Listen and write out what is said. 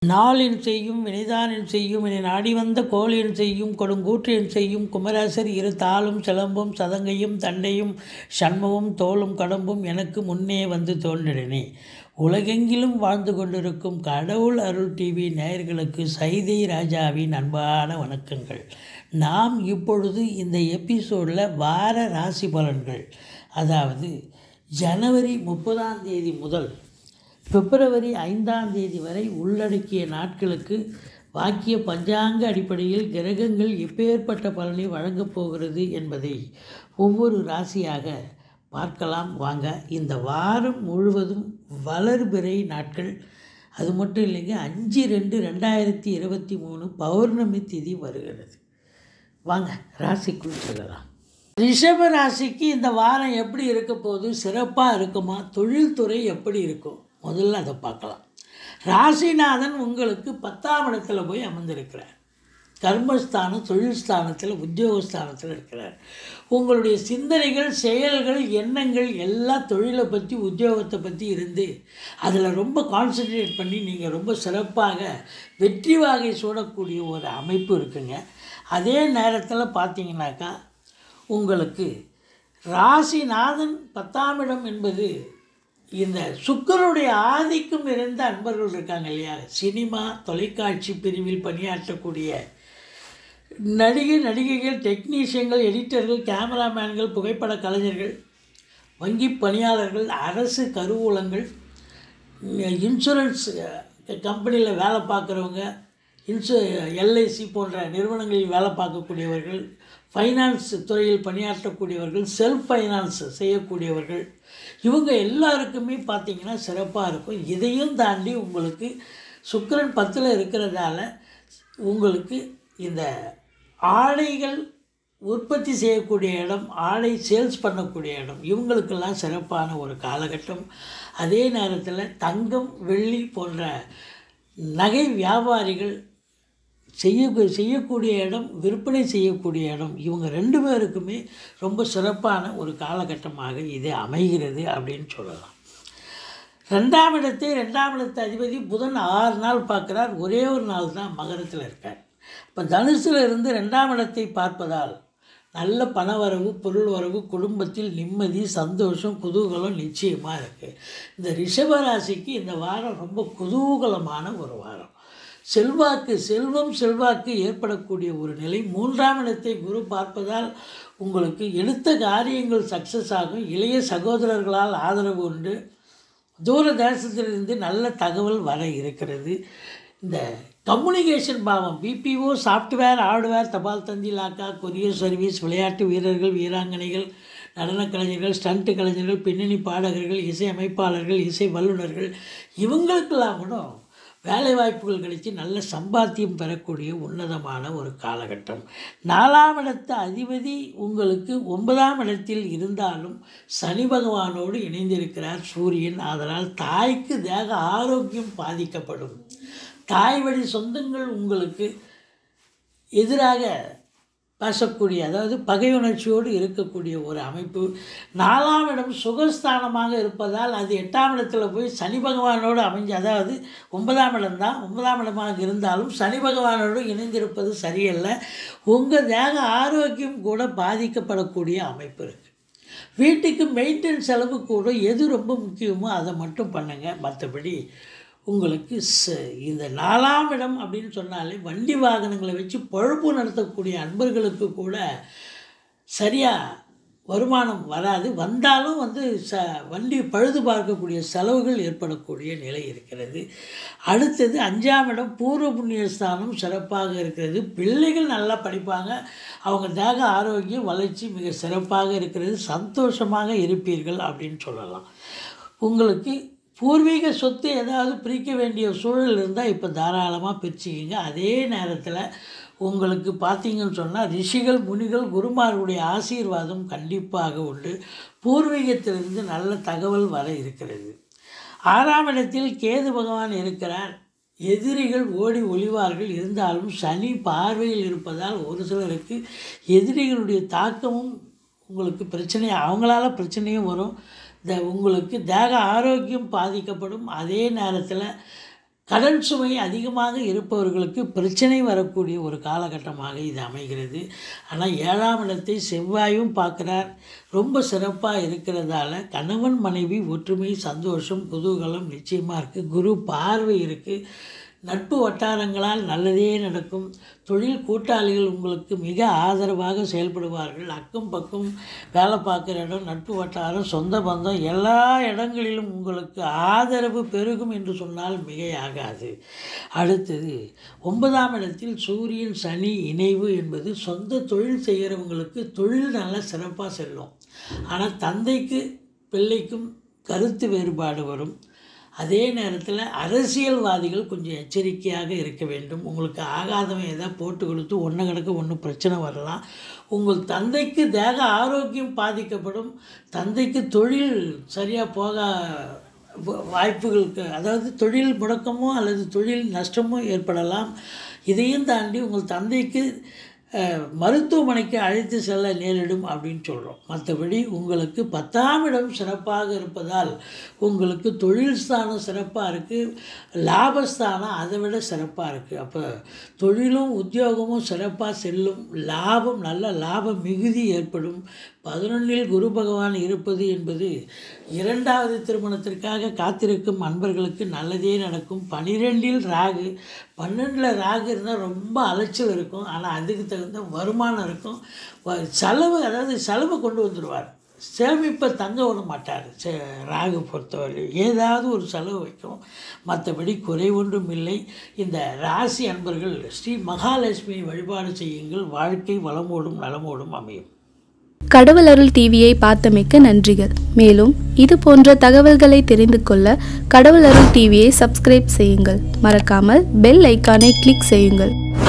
நாளின் செய்யும் வினைதானின் செய்யும் இனி நாடி வந்த கோளின் செய்யும் கொடுங்கூற்றின் செய்யும் குமரேசர் இரு தாளும் சிலம்பும் சதங்கையும் தண்டையும் சண்முகம் தோளும் கடம்பும் எனக்கு முன்னே வந்து தோன்றினே உலகெங்கிலும் வாழ்ந்து கொண்டிருக்கும் கடவுள் அருள் டிவி நேயர்களுக்கு சைதை ராஜாவின் அன்பான வணக்கங்கள் நாம் இப்பொழுது இந்த எபிசோடில் வார ராசி பலன்கள் அதாவது ஜனவரி முப்பதாம் தேதி முதல் பிப்ரவரி ஐந்தாம் தேதி வரை உள்ளடக்கிய நாட்களுக்கு வாக்கிய பஞ்சாங்க அடிப்படையில் கிரகங்கள் எப்பேற்பட்ட பலனை வழங்கப் போகிறது என்பதை ஒவ்வொரு ராசியாக பார்க்கலாம் வாங்க இந்த வாரம் முழுவதும் வளர்பிறை நாட்கள் அது மட்டும் இல்லைங்க அஞ்சு ரெண்டு ரெண்டாயிரத்தி இருபத்தி மூணு பௌர்ணமி திதி வருகிறது வாங்க ராசிக்குள் செல்லலாம் ரிஷப ராசிக்கு இந்த வாரம் எப்படி இருக்க போகுது சிறப்பாக இருக்குமா தொழில்துறை எப்படி இருக்கும் முதல்ல அதை பார்க்கலாம் ராசிநாதன் உங்களுக்கு பத்தாம் இடத்துல போய் அமர்ந்திருக்கிறார் கர்மஸ்தானம் தொழில் ஸ்தானத்தில் உத்தியோகஸ்தானத்தில் இருக்கிறார் உங்களுடைய சிந்தனைகள் செயல்கள் எண்ணங்கள் எல்லா தொழிலை பற்றி உத்தியோகத்தை பற்றி இருந்து அதில் ரொம்ப கான்சென்ட்ரேட் பண்ணி நீங்கள் ரொம்ப சிறப்பாக வெற்றி வாகை சூடக்கூடிய ஒரு அமைப்பு இருக்குங்க அதே நேரத்தில் பார்த்தீங்கன்னாக்கா உங்களுக்கு ராசிநாதன் பத்தாம் இடம் என்பது இந்த சுக்கரனுடைய ஆதிக்கம் இருந்த அன்பர்கள் இருக்காங்க இல்லையா சினிமா தொலைக்காட்சி பிரிவில் பணியாற்றக்கூடிய நடிகை நடிகைகள் டெக்னீஷியன்கள் எடிட்டர்கள் கேமராமேன்கள் புகைப்பட கலைஞர்கள் வங்கி பணியாளர்கள் அரசு கருவூலங்கள் இன்சூரன்ஸ் கம்பெனியில் வேலை பார்க்குறவங்க இன்சூ எல்ஐசி போன்ற நிறுவனங்களில் வேலை பார்க்கக்கூடியவர்கள் ஃபைனான்ஸ் துறையில் பணியாற்றக்கூடியவர்கள் செல்ஃப் ஃபைனான்ஸ் செய்யக்கூடியவர்கள் இவங்க எல்லாருக்குமே பார்த்திங்கன்னா சிறப்பாக இருக்கும் இதையும் தாண்டி உங்களுக்கு சுக்கரன் பத்தில் இருக்கிறதால உங்களுக்கு இந்த ஆடைகள் உற்பத்தி செய்யக்கூடிய இடம் ஆடை சேல்ஸ் பண்ணக்கூடிய இடம் இவங்களுக்கெல்லாம் சிறப்பான ஒரு காலகட்டம் அதே நேரத்தில் தங்கம் வெள்ளி போன்ற நகை வியாபாரிகள் செய்ய செய்யக்கூடிய இடம் விற்பனை செய்யக்கூடிய இடம் இவங்க ரெண்டு பேருக்குமே ரொம்ப சிறப்பான ஒரு காலகட்டமாக இது அமைகிறது அப்படின்னு சொல்லலாம் ரெண்டாம் இடத்தை ரெண்டாம் இடத்து அதிபதி புதன் ஆறு நாள் பார்க்குறார் ஒரே ஒரு நாள் தான் மகரத்தில் இருக்கார் இப்போ தனுசில் இருந்து ரெண்டாம் இடத்தை பார்ப்பதால் நல்ல பணவரவு பொருள் வரவு குடும்பத்தில் நிம்மதி சந்தோஷம் குதூகலம் நிச்சயமாக இருக்குது இந்த ரிஷபராசிக்கு இந்த வாரம் ரொம்ப குதூகலமான ஒரு வாரம் செல்வாக்கு செல்வம் செல்வாக்கு ஏற்படக்கூடிய ஒரு நிலை மூன்றாம் இடத்தை குரு பார்ப்பதால் உங்களுக்கு எடுத்த காரியங்கள் சக்ஸஸ் ஆகும் இளைய சகோதரர்களால் ஆதரவு உண்டு தூர தேசத்திலிருந்து நல்ல தகவல் வர இருக்கிறது இந்த கம்யூனிகேஷன் பாவம் பிபிஓ சாஃப்ட்வேர் ஹார்ட்வேர் தபால் தந்தி லாக்கா கொரியர் சர்வீஸ் விளையாட்டு வீரர்கள் வீராங்கனைகள் நடனக் கலைஞர்கள் ஸ்டண்ட் கலைஞர்கள் பின்னணி பாடகர்கள் இசை அமைப்பாளர்கள் இசை வல்லுநர்கள் இவங்களுக்கெல்லாம் கூட வேலை வாய்ப்புகள் கிடைச்சி நல்ல சம்பாத்தியம் பெறக்கூடிய உன்னதமான ஒரு காலகட்டம் நாலாம் இடத்து அதிபதி உங்களுக்கு ஒன்பதாம் இடத்தில் இருந்தாலும் சனி பகவானோடு இணைந்திருக்கிறார் சூரியன் அதனால் தாய்க்கு தேக ஆரோக்கியம் பாதிக்கப்படும் தாய் வழி சொந்தங்கள் உங்களுக்கு எதிராக பேசக்கூடிய அதாவது பகை உணர்ச்சியோடு இருக்கக்கூடிய ஒரு அமைப்பு நாலாம் இடம் சுகஸ்தானமாக இருப்பதால் அது எட்டாம் இடத்துல போய் சனி பகவானோடு அமைஞ்சு அதாவது ஒன்பதாம் இடம் தான் ஒன்பதாம் இடமாக இருந்தாலும் சனி பகவானோடு இணைந்திருப்பது சரியல்ல உங்கள் தேக ஆரோக்கியம் கூட பாதிக்கப்படக்கூடிய அமைப்பு இருக்குது வீட்டுக்கு மெயின்டெனன்ஸ் செலவு கூட எது ரொம்ப முக்கியமோ அதை மட்டும் பண்ணுங்கள் மற்றபடி உங்களுக்கு ச இந்த நாலாம் இடம் அப்படின்னு சொன்னாலே வண்டி வாகனங்களை வச்சு பொழப்பு நடத்தக்கூடிய அன்பர்களுக்கு கூட சரியாக வருமானம் வராது வந்தாலும் வந்து ச வண்டி பழுது பார்க்கக்கூடிய செலவுகள் ஏற்படக்கூடிய நிலை இருக்கிறது அடுத்தது அஞ்சாம் இடம் பூர்வ புண்ணிய ஸ்தானம் சிறப்பாக இருக்கிறது பிள்ளைகள் நல்லா படிப்பாங்க அவங்க தேக ஆரோக்கியம் வளர்ச்சி மிக சிறப்பாக இருக்கிறது சந்தோஷமாக இருப்பீர்கள் அப்படின்னு சொல்லலாம் உங்களுக்கு பூர்வீக சொத்து ஏதாவது பிரிக்க வேண்டிய சூழல் இருந்தால் இப்போ தாராளமாக பிரிச்சுக்கிங்க அதே நேரத்தில் உங்களுக்கு பார்த்தீங்கன்னு சொன்னால் ரிஷிகள் முனிகள் குருமார்களுடைய ஆசீர்வாதம் கண்டிப்பாக உண்டு பூர்வீகத்திலிருந்து நல்ல தகவல் வர இருக்கிறது ஆறாம் இடத்தில் கேது பகவான் இருக்கிறார் எதிரிகள் ஓடி ஒளிவார்கள் இருந்தாலும் சனி பார்வையில் இருப்பதால் ஒரு சிலருக்கு எதிரிகளுடைய தாக்கமும் உங்களுக்கு பிரச்சனை அவங்களால பிரச்சனையும் வரும் இந்த உங்களுக்கு தேக ஆரோக்கியம் பாதிக்கப்படும் அதே நேரத்தில் கடன் சுமை அதிகமாக இருப்பவர்களுக்கு பிரச்சனை வரக்கூடிய ஒரு காலகட்டமாக இது அமைகிறது ஆனால் ஏழாம் இடத்தை செவ்வாயும் பார்க்குறார் ரொம்ப சிறப்பாக இருக்கிறதால கணவன் மனைவி ஒற்றுமை சந்தோஷம் குதூகலம் நிச்சயமாக இருக்குது குரு பார்வை இருக்குது நட்பு வட்டாரங்களால் நல்லதே நடக்கும் தொழில் கூட்டாளிகள் உங்களுக்கு மிக ஆதரவாக செயல்படுவார்கள் அக்கம் பக்கம் வேலை பார்க்குற இடம் நட்பு வட்டாரம் சொந்த பந்தம் எல்லா இடங்களிலும் உங்களுக்கு ஆதரவு பெருகும் என்று சொன்னால் மிகையாகாது அடுத்தது ஒன்பதாம் இடத்தில் சூரியன் சனி இணைவு என்பது சொந்த தொழில் செய்கிறவங்களுக்கு தொழில் நல்லா சிறப்பாக செல்லும் ஆனால் தந்தைக்கு பிள்ளைக்கும் கருத்து வேறுபாடு வரும் அதே நேரத்தில் அரசியல்வாதிகள் கொஞ்சம் எச்சரிக்கையாக இருக்க வேண்டும் உங்களுக்கு ஆகாதவன் எதாவது போட்டு கொடுத்து ஒன்று கிடக்க ஒன்றும் பிரச்சனை வரலாம் உங்கள் தந்தைக்கு தேக ஆரோக்கியம் பாதிக்கப்படும் தந்தைக்கு தொழில் சரியாக போக வ- வாய்ப்புகளுக்கு அதாவது தொழில் முடக்கமோ அல்லது தொழில் நஷ்டமோ ஏற்படலாம் இதையும் தாண்டி உங்கள் தந்தைக்கு அஹ், மருத்துவமனைக்கு அழைத்து செல்ல நேரிடும் அப்படின்னு சொல்கிறோம் மற்றபடி உங்களுக்கு பத்தாம் இடம் சிறப்பாக இருப்பதால் உங்களுக்கு தொழில் ஸ்தானம் சிறப்பாக இருக்குது லாபஸ்தானம் அதை விட சிறப்பாக இருக்குது அப்போ தொழிலும் உத்தியோகமும் சிறப்பாக செல்லும் லாபம் நல்ல லாப மிகுதி ஏற்படும் பதினொன்றில் குரு பகவான் இருப்பது என்பது இரண்டாவது திருமணத்திற்காக காத்திருக்கும் அன்பர்களுக்கு நல்லதே நடக்கும் பனிரெண்டில் ராகு பன்னெண்டில் ராகு இருந்தால் ரொம்ப அலைச்சல் இருக்கும் ஆனால் அதுக்கு தகுந்த வருமானம் இருக்கும் வ- செலவு அதாவது செலவு கொண்டு வந்துடுவார் சேமிப்பை தங்க விட மாட்டார் சே ராகு பொறுத்தவரை ஏதாவது ஒரு செலவு வைக்கும் மற்றபடி குறை ஒன்றும் இல்லை இந்த ராசி அன்பர்கள் ஸ்ரீ மகாலட்சுமி வழிபாடு செய்யுங்கள் வாழ்க்கை வளமோடும் நலமோடும் அமையும் கடவுள் அருள் டிவியை பார்த்தமைக்கு நன்றிகள் மேலும் இது போன்ற தகவல்களை தெரிந்து கொள்ள கடவுள் அருள் டிவியை சப்ஸ்கிரைப் செய்யுங்கள் மறக்காமல் பெல் ஐக்கானை கிளிக் செய்யுங்கள்